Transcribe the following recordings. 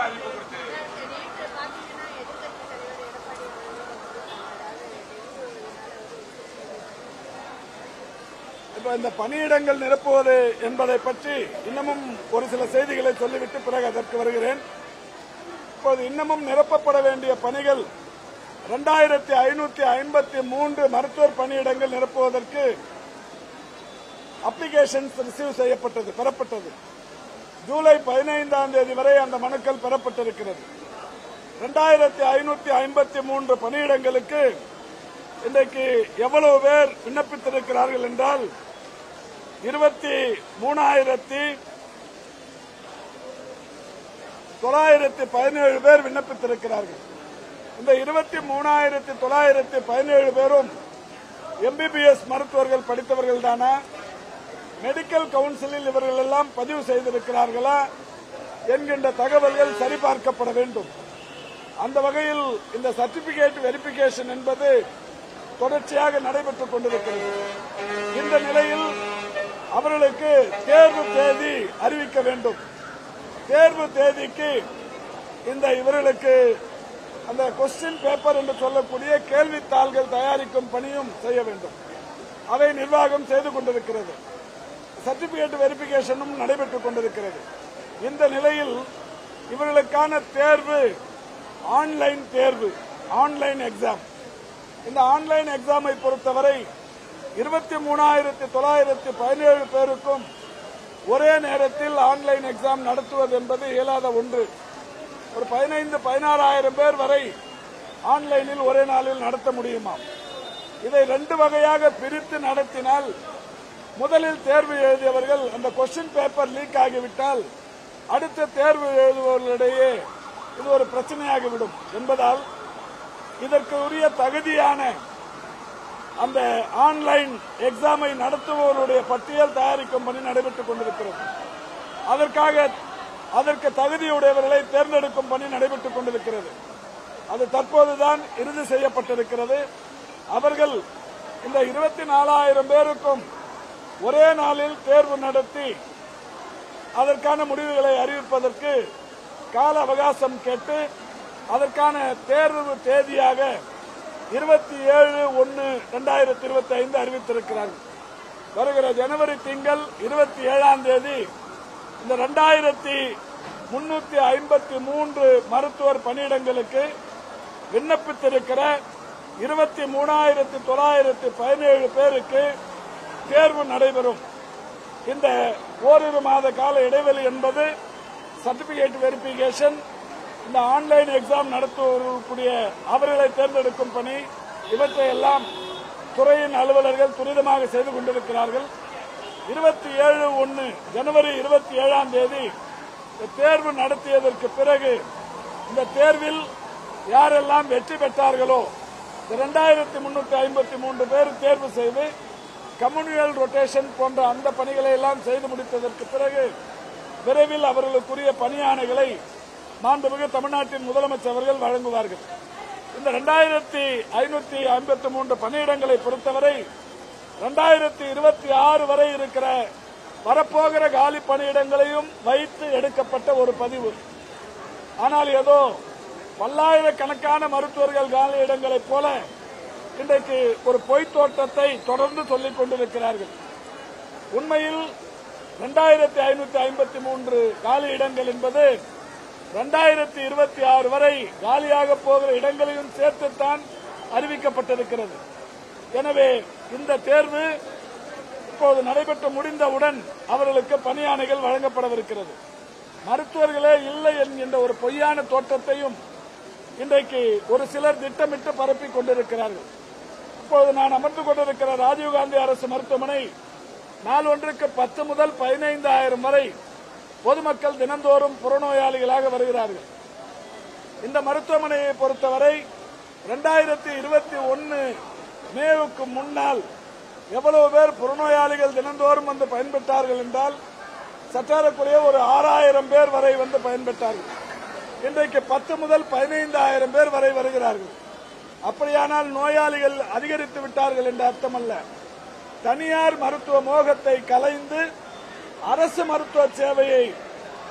திமுக அறிவிப்பு கொடுத்து நேற்று பார்த்தீங்கன்னா எதிர்க்கட்சி தலைவர் எடப்பாடி அவர்கள் அதாவது டெங்கு இப்ப இந்த பணியிடங்கள் நிரப்புவது என்பதை பற்றி இன்னமும் ஒரு சில செய்திகளை சொல்லிவிட்டு பிறகு அதற்கு வருகிறேன் இப்போது இன்னமும் நிரப்பப்பட வேண்டிய பணிகள் இரண்டாயிரத்தி ஐநூத்தி ஐம்பத்தி மூன்று மருத்துவர் பணியிடங்கள் நிரப்புவதற்கு அப்ளிகேஷன்ஸ் ரிசீவ் செய்யப்பட்டது பெறப்பட்டது ஜூலை பதினைந்தாம் தேதி வரை அந்த மனுக்கள் பெறப்பட்டிருக்கிறது இரண்டாயிரத்தி ஐநூத்தி ஐம்பத்தி மூன்று பணியிடங்களுக்கு இன்றைக்கு எவ்வளவு பேர் விண்ணப்பித்திருக்கிறார்கள் என்றால் இருபத்தி மூணாயிரத்தி தொள்ளாயிரத்தி பதினேழு பேர் விண்ணப்பித்திருக்கிறார்கள் இந்த இருபத்தி மூணாயிரத்தி தொள்ளாயிரத்தி பதினேழு பேரும் எம்பிபிஎஸ் மருத்துவர்கள் படித்தவர்கள் தானா மெடிக்கல் கவுன்சிலில் இவர்கள் எல்லாம் பதிவு செய்திருக்கிறார்களா என்கின்ற தகவல்கள் சரிபார்க்கப்பட வேண்டும் அந்த வகையில் இந்த சர்டிபிகேட் வெரிபிகேஷன் என்பது தொடர்ச்சியாக நடைபெற்றுக் கொண்டிருக்கிறது இந்த நிலையில் அவர்களுக்கு தேர்வு தேதி அறிவிக்க வேண்டும் தேர்வு தேதிக்கு இந்த இவர்களுக்கு அந்த கொஸ்டின் பேப்பர் என்று சொல்லக்கூடிய கேள்வித்தாள்கள் தயாரிக்கும் பணியும் செய்ய வேண்டும் அதை நிர்வாகம் செய்து கொண்டிருக்கிறது சர்டிபிகேட் வெரிபிகேஷனும் நடைபெற்றுக் கொண்டிருக்கிறது இந்த நிலையில் இவர்களுக்கான தேர்வு ஆன்லைன் தேர்வு ஆன்லைன் எக்ஸாம் இந்த ஆன்லைன் எக்ஸாமை பொறுத்தவரை இருபத்தி மூணாயிரத்தி தொள்ளாயிரத்தி பதினேழு பேருக்கும் ஒரே நேரத்தில் ஆன்லைன் எக்ஸாம் நடத்துவது என்பது இயலாத ஒன்று ஒரு பதினைந்து பதினாறாயிரம் பேர் வரை ஆன்லைனில் ஒரே நாளில் நடத்த முடியுமா இதை ரெண்டு வகையாக பிரித்து நடத்தினால் முதலில் தேர்வு எழுதியவர்கள் அந்த கொஸ்டின் பேப்பர் லீக் ஆகிவிட்டால் அடுத்த தேர்வு எழுதுபவர்களிடையே இது ஒரு பிரச்சனையாகிவிடும் என்பதால் இதற்கு உரிய தகுதியான அந்த ஆன்லைன் எக்ஸாமை நடத்துபவருடைய பட்டியல் தயாரிக்கும் பணி நடைபெற்றுக் கொண்டிருக்கிறது அதற்காக அதற்கு தகுதியுடையவர்களை தேர்ந்தெடுக்கும் பணி நடைபெற்றுக் கொண்டிருக்கிறது அது தற்போதுதான் இறுதி செய்யப்பட்டிருக்கிறது அவர்கள் இந்த இருபத்தி நாலாயிரம் பேருக்கும் ஒரே நாளில் தேர்வு நடத்தி அதற்கான முடிவுகளை அறிவிப்பதற்கு கால அவகாசம் கேட்டு அதற்கான தேர்வு தேதியாக இருபத்தி ஏழு ஒன்னு இரண்டாயிரத்தி இருபத்தி ஐந்து அறிவித்திருக்கிறார்கள் வருகிற ஜனவரி திங்கள் இருபத்தி ஏழாம் தேதி இந்த இரண்டாயிரத்தி முன்னூத்தி ஐம்பத்தி மூன்று மருத்துவர் பணியிடங்களுக்கு விண்ணப்பித்திருக்கிற இருபத்தி மூணாயிரத்தி தொள்ளாயிரத்தி பதினேழு பேருக்கு தேர்வு நடைபெறும் இந்த ஓரிரு மாத கால இடைவெளி என்பது சர்டிபிகேட் வெரிபிகேஷன் இந்த ஆன்லைன் எக்ஸாம் நடத்தக்கூடிய அவர்களை தேர்ந்தெடுக்கும் பணி இவற்றை எல்லாம் துறையின் அலுவலர்கள் துரிதமாக செய்து கொண்டிருக்கிறார்கள் இருபத்தி ஏழு ஒன்னு ஜனவரி இருபத்தி ஏழாம் தேதி இந்த தேர்வு நடத்தியதற்கு பிறகு இந்த தேர்வில் யாரெல்லாம் வெற்றி பெற்றார்களோ இந்த இரண்டாயிரத்தி முன்னூத்தி ஐம்பத்தி மூன்று பேர் தேர்வு செய்து கம்யூனியல் ரொட்டேஷன் போன்ற அந்த பணிகளை எல்லாம் செய்து முடித்ததற்கு பிறகு விரைவில் அவர்களுக்குரிய பணியாணைகளை மாண்புமிகு தமிழ்நாட்டின் முதலமைச்சர் அவர்கள் வழங்குவார்கள் இந்த இரண்டாயிரத்தி ஐநூத்தி ஐம்பத்தி மூன்று பணியிடங்களை பொறுத்தவரை இரண்டாயிரத்தி இருபத்தி ஆறு வரை இருக்கிற வரப்போகிற காலி பணியிடங்களையும் வைத்து எடுக்கப்பட்ட ஒரு பதிவு ஆனால் ஏதோ பல்லாயிரக்கணக்கான மருத்துவர்கள் காலி இடங்களைப் போல இன்றைக்கு ஒரு பொய்த் தோட்டத்தை தொடர்ந்து சொல்லிக் கொண்டிருக்கிறார்கள் உண்மையில் இரண்டாயிரத்தி ஐநூத்தி ஐம்பத்தி மூன்று காலி இடங்கள் என்பது இரண்டாயிரத்தி இருபத்தி ஆறு வரை காலியாக போகிற இடங்களையும் சேர்த்துத்தான் அறிவிக்கப்பட்டிருக்கிறது எனவே இந்த தேர்வு இப்போது நடைபெற்று முடிந்தவுடன் அவர்களுக்கு பணியாணைகள் வழங்கப்படவிருக்கிறது மருத்துவர்களே இல்லை என்கின்ற ஒரு பொய்யான தோற்றத்தையும் இன்றைக்கு ஒரு சிலர் திட்டமிட்டு பரப்பிக் கொண்டிருக்கிறார்கள் இப்போது நான் அமர்ந்து கொண்டிருக்கிற ராஜீவ்காந்தி அரசு மருத்துவமனை நாள் ஒன்றுக்கு பத்து முதல் பதினைந்தாயிரம் வரை பொதுமக்கள் தினந்தோறும் புறநோயாளிகளாக வருகிறார்கள் இந்த மருத்துவமனையை பொறுத்தவரை இரண்டாயிரத்தி இருபத்தி ஒன்னு மேவுக்கு முன்னால் எவ்வளவு பேர் புறநோயாளிகள் தினந்தோறும் வந்து பயன்பெற்றார்கள் என்றால் சற்றாரக்குறைய ஒரு ஆறாயிரம் பேர் வரை வந்து பயன்பெற்றார்கள் இன்றைக்கு பத்து முதல் பதினைந்தாயிரம் பேர் வரை வருகிறார்கள் அப்படியானால் நோயாளிகள் அதிகரித்து விட்டார்கள் என்ற அர்த்தமல்ல தனியார் மருத்துவ மோகத்தை கலைந்து அரசு மருத்துவ சேவையை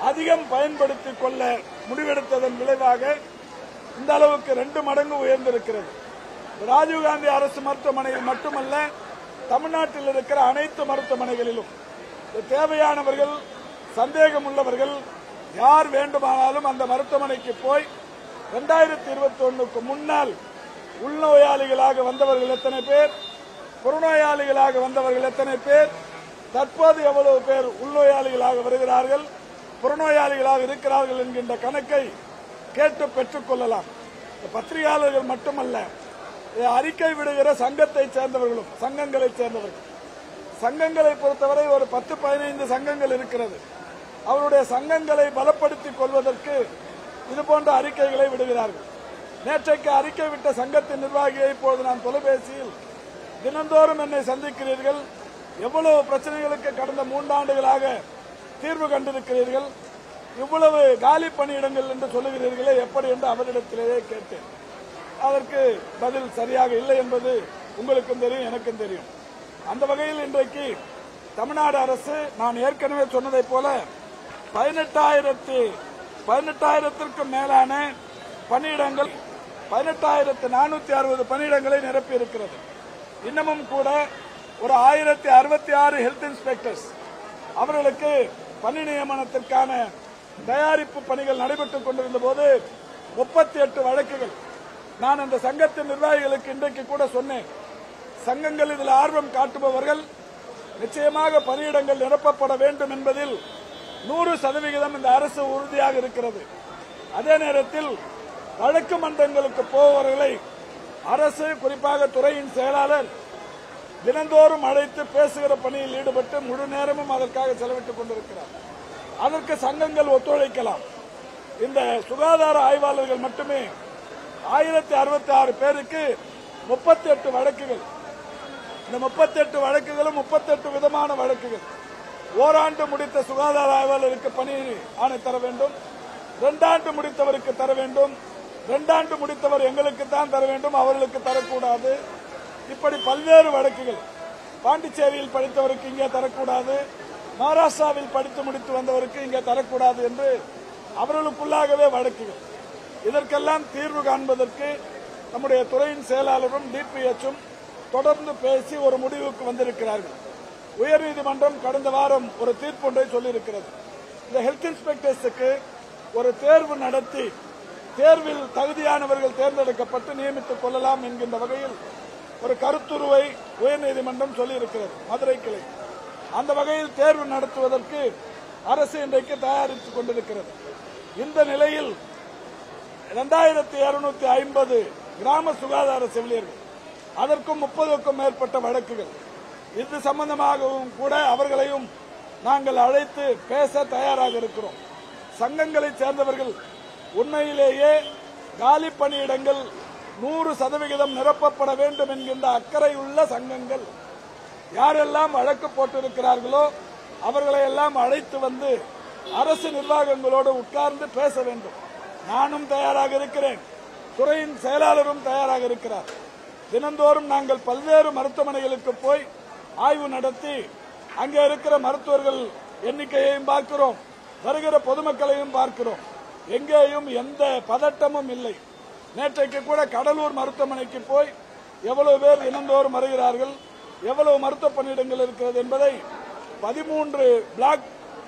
அதிகம் பயன்படுத்திக் கொள்ள முடிவெடுத்ததன் விளைவாக இந்த அளவுக்கு ரெண்டு மடங்கு உயர்ந்திருக்கிறது ராஜீவ்காந்தி அரசு மருத்துவமனையில் மட்டுமல்ல தமிழ்நாட்டில் இருக்கிற அனைத்து மருத்துவமனைகளிலும் இது தேவையானவர்கள் சந்தேகம் உள்ளவர்கள் யார் வேண்டுமானாலும் அந்த மருத்துவமனைக்கு போய் இரண்டாயிரத்தி இருபத்தி ஒன்னுக்கு முன்னால் உள்நோயாளிகளாக வந்தவர்கள் எத்தனை பேர் புறநோயாளிகளாக வந்தவர்கள் எத்தனை பேர் தற்போது எவ்வளவு பேர் உள்நோயாளிகளாக வருகிறார்கள் புறநோயாளிகளாக இருக்கிறார்கள் என்கின்ற கணக்கை கேட்டு பெற்றுக் கொள்ளலாம் இந்த பத்திரிகையாளர்கள் மட்டுமல்ல இது அறிக்கை விடுகிற சங்கத்தை சேர்ந்தவர்களும் சங்கங்களைச் சேர்ந்தவர்கள் சங்கங்களை பொறுத்தவரை ஒரு பத்து பதினைந்து சங்கங்கள் இருக்கிறது அவருடைய சங்கங்களை பலப்படுத்திக் கொள்வதற்கு இதுபோன்ற அறிக்கைகளை விடுகிறார்கள் நேற்றைக்கு அறிக்கை விட்ட சங்கத்தின் நிர்வாகியை இப்போது நான் தொலைபேசியில் தினந்தோறும் என்னை சந்திக்கிறீர்கள் எவ்வளவு பிரச்சனைகளுக்கு கடந்த மூன்றாண்டுகளாக தீர்வு கண்டிருக்கிறீர்கள் இவ்வளவு காலி பணியிடங்கள் என்று சொல்லுகிறீர்களே எப்படி என்று அவரிடத்திலேயே கேட்டேன் அதற்கு பதில் சரியாக இல்லை என்பது உங்களுக்கும் தெரியும் எனக்கும் தெரியும் அந்த வகையில் இன்றைக்கு தமிழ்நாடு அரசு நான் ஏற்கனவே சொன்னதைப் போல பதினெட்டாயிரத்து பதினெட்டாயிரத்திற்கும் மேலான பணியிடங்கள் பதினெட்டாயிரத்து நானூத்தி அறுபது பணியிடங்களை நிரப்பி இருக்கிறது இன்னமும் கூட ஒரு ஆயிரத்தி அறுபத்தி ஆறு ஹெல்த் இன்ஸ்பெக்டர்ஸ் அவர்களுக்கு பணி நியமனத்திற்கான தயாரிப்பு பணிகள் நடைபெற்றுக் கொண்டிருந்த போது முப்பத்தி எட்டு வழக்குகள் நான் அந்த சங்கத்தின் நிர்வாகிகளுக்கு இன்றைக்கு கூட சொன்னேன் சங்கங்கள் இதில் ஆர்வம் காட்டுபவர்கள் நிச்சயமாக பணியிடங்கள் நிரப்பப்பட வேண்டும் என்பதில் நூறு சதவிகிதம் இந்த அரசு உறுதியாக இருக்கிறது அதே நேரத்தில் வழக்கு மன்றங்களுக்கு போபவர்களை அரசு குறிப்பாக துறையின் செயலாளர் தினந்தோறும் அழைத்து பேசுகிற பணியில் ஈடுபட்டு முழு நேரமும் அதற்காக செலவிட்டுக் கொண்டிருக்கிறார் அதற்கு சங்கங்கள் ஒத்துழைக்கலாம் இந்த சுகாதார ஆய்வாளர்கள் மட்டுமே ஆயிரத்தி அறுபத்தி ஆறு பேருக்கு முப்பத்தி எட்டு வழக்குகள் இந்த முப்பத்தி எட்டு வழக்குகளும் முப்பத்தி எட்டு விதமான வழக்குகள் ஓராண்டு முடித்த சுகாதார ஆய்வாளருக்கு பணி ஆணை தர வேண்டும் இரண்டாண்டு முடித்தவருக்கு தர வேண்டும் இரண்டாண்டு முடித்தவர் எங்களுக்கு தான் தர வேண்டும் அவர்களுக்கு தரக்கூடாது இப்படி பல்வேறு வழக்குகள் பாண்டிச்சேரியில் படித்தவருக்கு இங்கே தரக்கூடாது மகாராஷ்டிராவில் படித்து முடித்து வந்தவருக்கு இங்கே தரக்கூடாது என்று அவர்களுக்குள்ளாகவே வழக்குகள் இதற்கெல்லாம் தீர்வு காண்பதற்கு நம்முடைய துறையின் செயலாளரும் டிபிஎச்சும் தொடர்ந்து பேசி ஒரு முடிவுக்கு வந்திருக்கிறார்கள் உயர்நீதிமன்றம் கடந்த வாரம் ஒரு தீர்ப்பு ஒன்றை சொல்லியிருக்கிறது இந்த ஹெல்த் இன்ஸ்பெக்டர்ஸுக்கு ஒரு தேர்வு நடத்தி தேர்வில் தகுதியானவர்கள் தேர்ந்தெடுக்கப்பட்டு நியமித்துக் கொள்ளலாம் என்கின்ற வகையில் ஒரு கருத்துருவை உயர்நீதிமன்றம் சொல்லியிருக்கிறது மதுரை கிளை அந்த வகையில் தேர்வு நடத்துவதற்கு அரசு இன்றைக்கு தயாரித்துக் கொண்டிருக்கிறது இந்த நிலையில் இரண்டாயிரத்தி இருநூத்தி ஐம்பது கிராம சுகாதார செவிலியர்கள் அதற்கும் முப்பதுக்கும் மேற்பட்ட வழக்குகள் இது சம்பந்தமாகவும் கூட அவர்களையும் நாங்கள் அழைத்து பேச தயாராக இருக்கிறோம் சங்கங்களைச் சேர்ந்தவர்கள் உண்மையிலேயே காலி பணியிடங்கள் நூறு சதவிகிதம் நிரப்பப்பட வேண்டும் என்கின்ற அக்கறை உள்ள சங்கங்கள் யாரெல்லாம் வழக்கு போட்டிருக்கிறார்களோ அவர்களை எல்லாம் அழைத்து வந்து அரசு நிர்வாகங்களோடு உட்கார்ந்து பேச வேண்டும் நானும் தயாராக இருக்கிறேன் துறையின் செயலாளரும் தயாராக இருக்கிறார் தினந்தோறும் நாங்கள் பல்வேறு மருத்துவமனைகளுக்கு போய் ஆய்வு நடத்தி அங்கே இருக்கிற மருத்துவர்கள் எண்ணிக்கையையும் பார்க்கிறோம் வருகிற பொதுமக்களையும் பார்க்கிறோம் எங்கேயும் எந்த பதட்டமும் இல்லை நேற்றைக்கு கூட கடலூர் மருத்துவமனைக்கு போய் எவ்வளவு பேர் தினந்தோறும் வருகிறார்கள் எவ்வளவு மருத்துவ பணியிடங்கள் இருக்கிறது என்பதை பதிமூன்று பிளாக்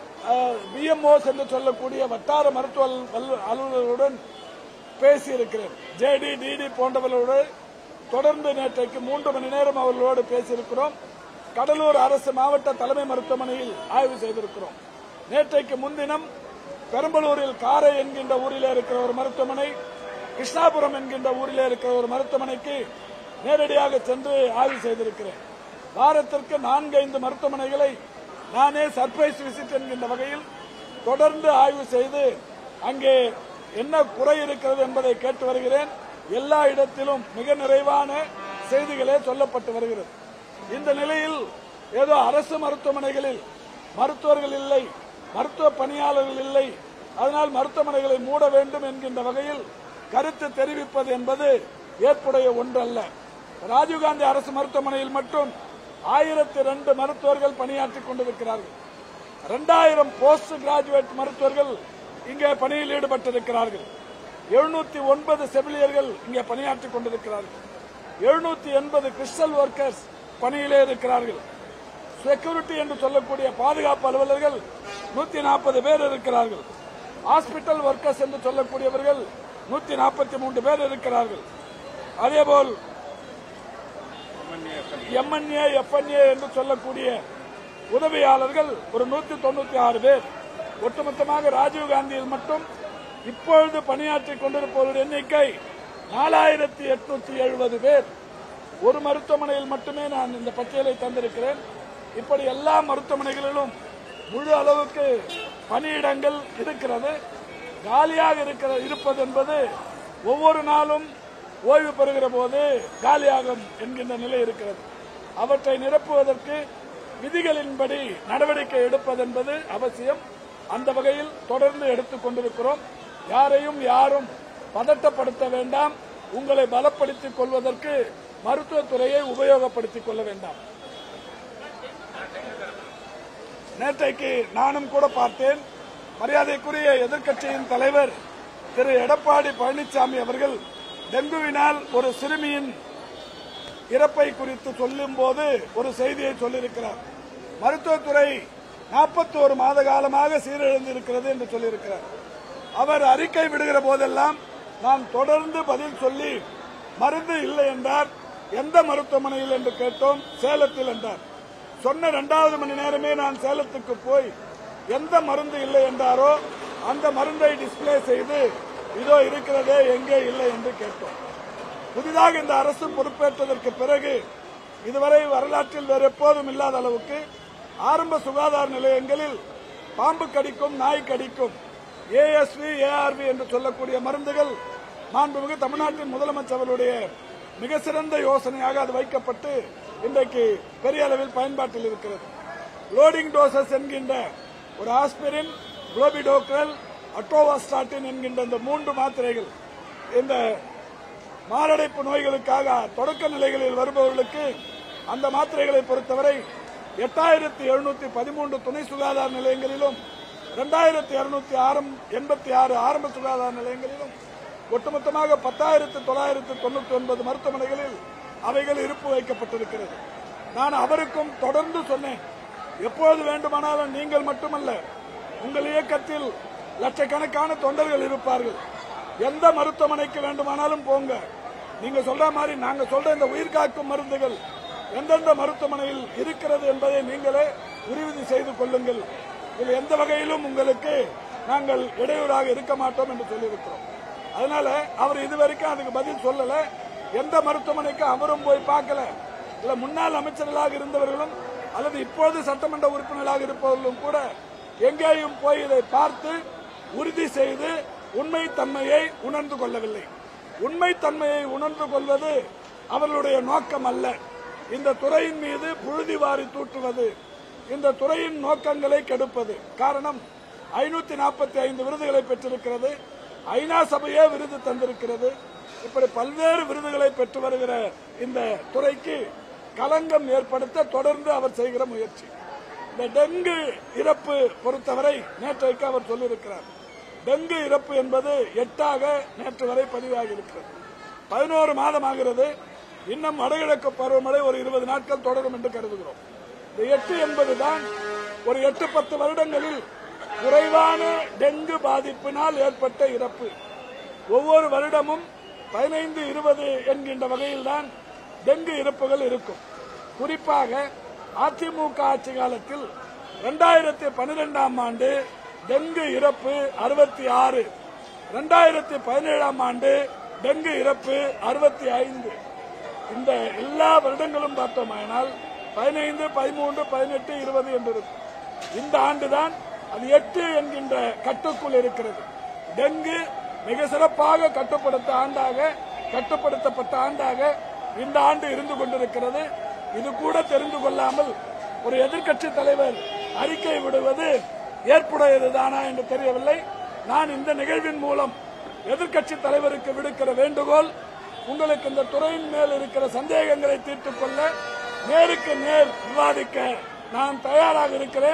பிஎம்ஓஸ் என்று சொல்லக்கூடிய வட்டார மருத்துவ அலு- அலுவலர்களுடன் பேசியிருக்கிறேன் ஜேடி டிடி போன்றவர்களோடு தொடர்ந்து நேற்றைக்கு மூன்று மணி நேரம் அவர்களோடு பேசியிருக்கிறோம் கடலூர் அரசு மாவட்ட தலைமை மருத்துவமனையில் ஆய்வு செய்திருக்கிறோம் நேற்றைக்கு முன்தினம் பெரம்பலூரில் காரை என்கின்ற ஊரில் இருக்கிற ஒரு மருத்துவமனை கிருஷ்ணாபுரம் என்கின்ற ஊரில் இருக்கிற ஒரு மருத்துவமனைக்கு நேரடியாக சென்று ஆய்வு செய்திருக்கிறேன் வாரத்திற்கு நான்கு ஐந்து மருத்துவமனைகளை நானே சர்ப்ரைஸ் விசிட் என்கின்ற வகையில் தொடர்ந்து ஆய்வு செய்து அங்கே என்ன குறை இருக்கிறது என்பதை கேட்டு வருகிறேன் எல்லா இடத்திலும் மிக நிறைவான செய்திகளே சொல்லப்பட்டு வருகிறது இந்த நிலையில் ஏதோ அரசு மருத்துவமனைகளில் மருத்துவர்கள் இல்லை மருத்துவ பணியாளர்கள் இல்லை அதனால் மருத்துவமனைகளை மூட வேண்டும் என்கின்ற வகையில் கருத்து தெரிவிப்பது என்பது ஏற்புடைய ஒன்றல்ல ராஜீவ்காந்தி அரசு மருத்துவமனையில் மட்டும் ஆயிரத்தி ரெண்டு மருத்துவர்கள் பணியாற்றிக் கொண்டிருக்கிறார்கள் இரண்டாயிரம் போஸ்ட் கிராஜுவேட் மருத்துவர்கள் இங்கே பணியில் ஈடுபட்டிருக்கிறார்கள் எழுநூத்தி ஒன்பது செவிலியர்கள் இங்கே பணியாற்றிக் கொண்டிருக்கிறார்கள் எழுநூத்தி எண்பது கிறிஸ்டல் ஒர்க்கர்ஸ் பணியிலே இருக்கிறார்கள் செக்யூரிட்டி என்று சொல்லக்கூடிய பாதுகாப்பு அலுவலர்கள் நூத்தி நாற்பது பேர் இருக்கிறார்கள் ஹாஸ்பிட்டல் ஒர்க்கர்ஸ் என்று சொல்லக்கூடியவர்கள் நூத்தி நாற்பத்தி மூன்று பேர் இருக்கிறார்கள் அதேபோல் எம்என்ஏ எஃப்என்ஏ என்று சொல்லக்கூடிய உதவியாளர்கள் ஒரு நூத்தி தொண்ணூத்தி ஆறு பேர் ஒட்டுமொத்தமாக ராஜீவ்காந்தியில் மட்டும் இப்பொழுது பணியாற்றிக் கொண்டிருப்பவர்கள் எண்ணிக்கை நாலாயிரத்தி எட்நூத்தி எழுபது பேர் ஒரு மருத்துவமனையில் மட்டுமே நான் இந்த பட்டியலை தந்திருக்கிறேன் இப்படி எல்லா மருத்துவமனைகளிலும் முழு அளவுக்கு பணியிடங்கள் இருக்கிறது காலியாக இருக்கிற இருப்பது என்பது ஒவ்வொரு நாளும் ஓய்வு பெறுகிற போது காலியாகும் என்கின்ற நிலை இருக்கிறது அவற்றை நிரப்புவதற்கு விதிகளின்படி நடவடிக்கை எடுப்பது என்பது அவசியம் அந்த வகையில் தொடர்ந்து எடுத்துக் கொண்டிருக்கிறோம் யாரையும் யாரும் பதட்டப்படுத்த வேண்டாம் உங்களை பலப்படுத்திக் கொள்வதற்கு மருத்துவத்துறையை உபயோகப்படுத்திக் கொள்ள வேண்டாம் நேற்றைக்கு நானும் கூட பார்த்தேன் மரியாதைக்குரிய எதிர்க்கட்சியின் தலைவர் திரு எடப்பாடி பழனிசாமி அவர்கள் டெங்குவினால் ஒரு சிறுமியின் இறப்பை குறித்து சொல்லும் போது ஒரு செய்தியை சொல்லியிருக்கிறார் மருத்துவத்துறை 41 மாத காலமாக சீரழிந்திருக்கிறது என்று சொல்லியிருக்கிறார் அவர் அறிக்கை விடுகிற போதெல்லாம் நான் தொடர்ந்து பதில் சொல்லி மருந்து இல்லை என்றார் எந்த மருத்துவமனையில் என்று கேட்டோம் சேலத்தில் என்றார் சொன்ன இரண்டாவது மணி நேரமே நான் சேலத்துக்கு போய் எந்த மருந்து இல்லை என்றாரோ அந்த மருந்தை டிஸ்ப்ளே செய்து இதோ இருக்கிறதே எங்கே இல்லை என்று கேட்டோம் புதிதாக இந்த அரசு பொறுப்பேற்றதற்கு பிறகு இதுவரை வரலாற்றில் வேறு எப்போதும் இல்லாத அளவுக்கு ஆரம்ப சுகாதார நிலையங்களில் பாம்பு கடிக்கும் நாய் கடிக்கும் ஏஎஸ்வி ஏஆர்வி என்று சொல்லக்கூடிய மருந்துகள் மாண்புமிகு தமிழ்நாட்டின் முதலமைச்சர்களுடைய மிக சிறந்த யோசனையாக அது வைக்கப்பட்டு இன்றைக்கு பெரிய அளவில் பயன்பாட்டில் இருக்கிறது லோடிங் டோசஸ் என்கின்ற ஒரு ஆஸ்பிரின் குளோபிடோக்ரல் அட்டோவாஸ்டாட்டின் என்கின்ற இந்த மூன்று மாத்திரைகள் இந்த மாரடைப்பு நோய்களுக்காக தொடக்க நிலைகளில் வருபவர்களுக்கு அந்த மாத்திரைகளை பொறுத்தவரை எட்டாயிரத்தி எழுநூத்தி பதிமூன்று துணை சுகாதார நிலையங்களிலும் இரண்டாயிரத்தி இருநூத்தி எண்பத்தி ஆறு ஆரம்ப சுகாதார நிலையங்களிலும் ஒட்டுமொத்தமாக பத்தாயிரத்து தொள்ளாயிரத்து தொண்ணூத்தி ஒன்பது மருத்துவமனைகளில் அவைகள் இருப்பு வைக்கப்பட்டிருக்கிறது நான் அவருக்கும் தொடர்ந்து சொன்னேன் எப்போது வேண்டுமானாலும் நீங்கள் மட்டுமல்ல உங்கள் இயக்கத்தில் லட்சக்கணக்கான தொண்டர்கள் இருப்பார்கள் எந்த மருத்துவமனைக்கு வேண்டுமானாலும் போங்க நீங்க சொல்ற மாதிரி நாங்க சொல்ற இந்த உயிர் காக்கும் மருந்துகள் எந்தெந்த மருத்துவமனையில் இருக்கிறது என்பதை நீங்களே உறுதி செய்து கொள்ளுங்கள் இதில் எந்த வகையிலும் உங்களுக்கு நாங்கள் இடையூறாக இருக்க மாட்டோம் என்று சொல்லியிருக்கிறோம் அதனால அவர் இதுவரைக்கும் அதுக்கு பதில் சொல்லல எந்த மருத்துவமனைக்கு அவரும் போய் பார்க்கல இல்ல முன்னாள் அமைச்சர்களாக இருந்தவர்களும் அல்லது இப்போது சட்டமன்ற உறுப்பினர்களாக இருப்பவர்களும் கூட எங்கேயும் போய் இதை பார்த்து உறுதி செய்து உண்மை தன்மையை உணர்ந்து கொள்ளவில்லை உண்மை தன்மையை உணர்ந்து கொள்வது அவர்களுடைய நோக்கம் அல்ல இந்த துறையின் மீது புழுதி வாரி தூற்றுவது இந்த துறையின் நோக்கங்களை கெடுப்பது காரணம் ஐநூத்தி நாற்பத்தி ஐந்து விருதுகளை பெற்றிருக்கிறது ஐநா சபையே விருது தந்திருக்கிறது இப்படி பல்வேறு விருதுகளை பெற்று வருகிற இந்த துறைக்கு களங்கம் ஏற்படுத்த தொடர்ந்து அவர் செய்கிற முயற்சி இந்த டெங்கு இறப்பு பொறுத்தவரை நேற்றைக்கு அவர் சொல்லியிருக்கிறார் டெங்கு இறப்பு என்பது எட்டாக நேற்று வரை பதிவாகி இருக்கிறது பதினோரு மாதம் ஆகிறது இன்னும் வடகிழக்கு பருவமழை ஒரு இருபது நாட்கள் தொடரும் என்று கருதுகிறோம் இந்த எட்டு என்பதுதான் ஒரு எட்டு பத்து வருடங்களில் குறைவான டெங்கு பாதிப்பினால் ஏற்பட்ட இறப்பு ஒவ்வொரு வருடமும் பதினைந்து இருபது என்கின்ற வகையில்தான் டெங்கு இறப்புகள் இருக்கும் குறிப்பாக அதிமுக ஆட்சி காலத்தில் இரண்டாயிரத்தி பன்னிரெண்டாம் ஆண்டு டெங்கு இறப்பு அறுபத்தி ஆறு இரண்டாயிரத்தி பதினேழாம் ஆண்டு டெங்கு இறப்பு அறுபத்தி ஐந்து இந்த எல்லா வருடங்களும் பார்த்தோமானால் பதினைந்து பதிமூன்று பதினெட்டு இருபது என்று இருக்கும் இந்த ஆண்டுதான் அது எட்டு என்கின்ற கட்டுக்குள் இருக்கிறது டெங்கு மிக சிறப்பாக கட்டுப்படுத்த ஆண்டாக கட்டுப்படுத்தப்பட்ட ஆண்டாக இந்த ஆண்டு இருந்து கொண்டிருக்கிறது இது கூட தெரிந்து கொள்ளாமல் ஒரு எதிர்க்கட்சி தலைவர் அறிக்கை விடுவது ஏற்புடையதுதானா என்று தெரியவில்லை நான் இந்த நிகழ்வின் மூலம் எதிர்க்கட்சி தலைவருக்கு விடுக்கிற வேண்டுகோள் உங்களுக்கு இந்த துறையின் மேல் இருக்கிற சந்தேகங்களை தீர்த்துக் கொள்ள நேருக்கு நேர் விவாதிக்க நான் தயாராக இருக்கிறேன்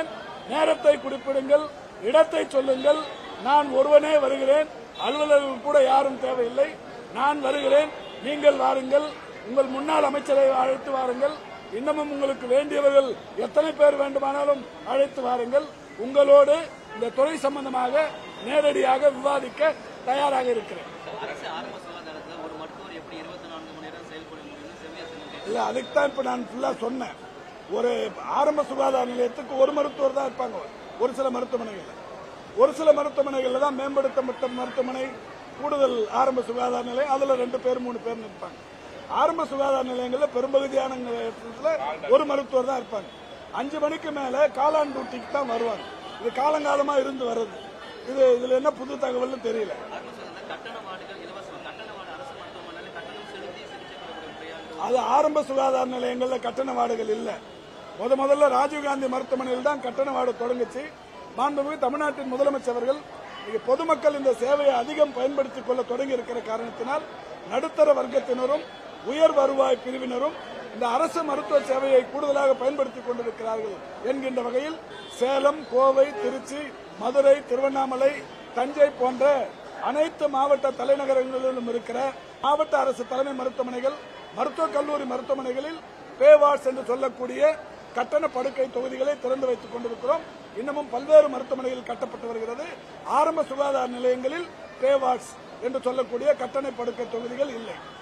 நேரத்தை குறிப்பிடுங்கள் இடத்தை சொல்லுங்கள் நான் ஒருவனே வருகிறேன் அலுவலர்கள் கூட யாரும் தேவையில்லை நான் வருகிறேன் நீங்கள் வாருங்கள் உங்கள் முன்னாள் அமைச்சரை அழைத்து வாருங்கள் இன்னமும் உங்களுக்கு வேண்டியவர்கள் எத்தனை பேர் வேண்டுமானாலும் அழைத்து வாருங்கள் உங்களோடு இந்த துறை சம்பந்தமாக நேரடியாக விவாதிக்க தயாராக இருக்கிறேன் அரசு ஆரம்ப சுகாதாரத்துல ஒரு மருத்துவர் எப்படி இருபத்தி நான்கு மணி நேரம் செயல்பட முடியும்னு செவ்வியார் சொன்னாங்க இல்ல அதுக்கு தான் இப்ப நான் ஃபுல்லா சொன்னேன் ஒரு ஆரம்ப சுகாதார நிலையத்துக்கு ஒரு மருத்துவர் தான் இருப்பாங்க ஒரு சில மருத்துவமனைகள்ல ஒரு சில மருத்துவமனைகள்ல தான் மேம்படுத்தப்பட்ட மருத்துவமனை கூடுதல் ஆரம்ப சுகாதார நிலையம் அதுல ரெண்டு பேர் மூணு பேர் இருப்பாங்க ஆரம்ப சுகாதார நிலையங்கள்ல பெரும்பகுதியான இடத்துல ஒரு மருத்துவர் தான் இருப்பாங்க அஞ்சு மணிக்கு மேல காலான் டியூட்டிக்கு தான் வருவாங்க இது காலங்காலமா இருந்து வர்றது இது இதுல என்ன புது தகவல்னு தெரியல ஆரம்ப சுகாதார கட்டண வார்டுகள் இலவசம் கட்டண வார்டு அரசு மருத்துவமனையில் கட்டணம் செலுத்தி சிகிச்சை பெறக்கூடிய முறையாக அது ஆரம்ப சுகாதார நிலையங்கள்ல கட்டண வார்டுகள் இல்ல முத முதல்ல ராஜீவ்காந்தி மருத்துவமனையில் தான் கட்டண வார்டு தொடங்குச்சு மாண்புமிகு தமிழ்நாட்டின் முதலமைச்சர் அவர்கள் இன்னைக்கு பொதுமக்கள் இந்த சேவையை அதிகம் பயன்படுத்திக் கொள்ள தொடங்கி இருக்கிற காரணத்தினால் நடுத்தர வர்க்கத்தினரும் உயர் வருவாய் பிரிவினரும் இந்த அரசு மருத்துவ சேவையை கூடுதலாக பயன்படுத்திக் கொண்டிருக்கிறார்கள் என்கின்ற வகையில் சேலம் கோவை திருச்சி மதுரை திருவண்ணாமலை தஞ்சை போன்ற அனைத்து மாவட்ட தலைநகரங்களிலும் இருக்கிற மாவட்ட அரசு தலைமை மருத்துவமனைகள் மருத்துவக் கல்லூரி மருத்துவமனைகளில் பேவார்ட்ஸ் என்று சொல்லக்கூடிய கட்டண படுக்கை தொகுதிகளை திறந்து வைத்துக் கொண்டிருக்கிறோம் இன்னமும் பல்வேறு மருத்துவமனைகள் கட்டப்பட்டு வருகிறது ஆரம்ப சுகாதார நிலையங்களில் பேவார்ட்ஸ் என்று சொல்லக்கூடிய கட்டண படுக்கை தொகுதிகள் இல்லை